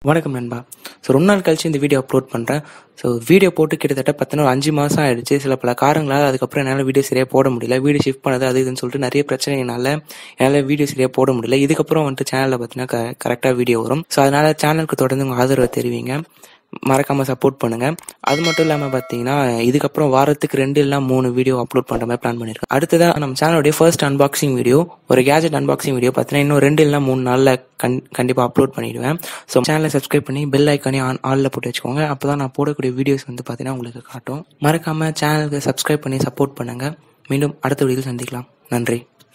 வணக்கம் நண்பா ஸோ ரொம்ப நாள் கழிச்சு இந்த வீடியோ அப்லோட் பண்ணுறேன் ஸோ வீடியோ போட்டு கிட்டத்தட்ட பார்த்தீங்கன்னா ஒரு அஞ்சு மாதம் ஆயிடுச்சு சில பல காரணங்களால் அதுக்கப்புறம் என்னால் வீடியோ சரியாக போட முடியல வீடியோ ஷிஃப்ட் பண்ணது அது இதுன்னு சொல்லிட்டு நிறைய பிரச்சனைனால என்னால் வீடியோ சரியாக போட முடியல இதுக்கப்புறம் வந்துட்டு சேனலில் பார்த்தீங்கன்னா க கரெக்டாக வீடியோ வரும் ஸோ அதனால் சேனலுக்கு தொடர்ந்து உங்கள் ஆதரவை தெரிவிங்க மறக்காமல் சப்போர்ட் பண்ணுங்கள் அது மட்டும் இல்லாமல் பார்த்தீங்கன்னா இதுக்கப்புறம் வாரத்துக்கு ரெண்டு இல்லை மூணு வீடியோ அப்லோட் பண்ணுற மாதிரி பிளான் பண்ணியிருக்கேன் அடுத்ததாக நம்ம சேனலுடைய ஃபர்ஸ்ட் அன்பாக்சிங் வீடியோ ஒரு கேஜெட் அன்பாக்சிங் வீடியோ பார்த்தீங்கன்னா இன்னும் ரெண்டு இல்லை மூணு நாளில் கண் கண்டிப்பாக அப்லோட் பண்ணிடுவேன் ஸோ சேனலை சப்ஸ்கிரைப் பண்ணி பெல் ஐக்கானே ஆன் ஆலில் போட்டு வச்சுக்கோங்க அப்போ தான் நான் போடக்கூடிய வீடியோஸ் வந்து பார்த்தீங்கன்னா உங்களுக்கு காட்டும் மறக்காமல் சேனலுக்கு சப்ஸ்கிரைப் பண்ணி சப்போர்ட் பண்ணுங்கள் மீண்டும் அடுத்த வீடியோவில் சந்திக்கலாம் நன்றி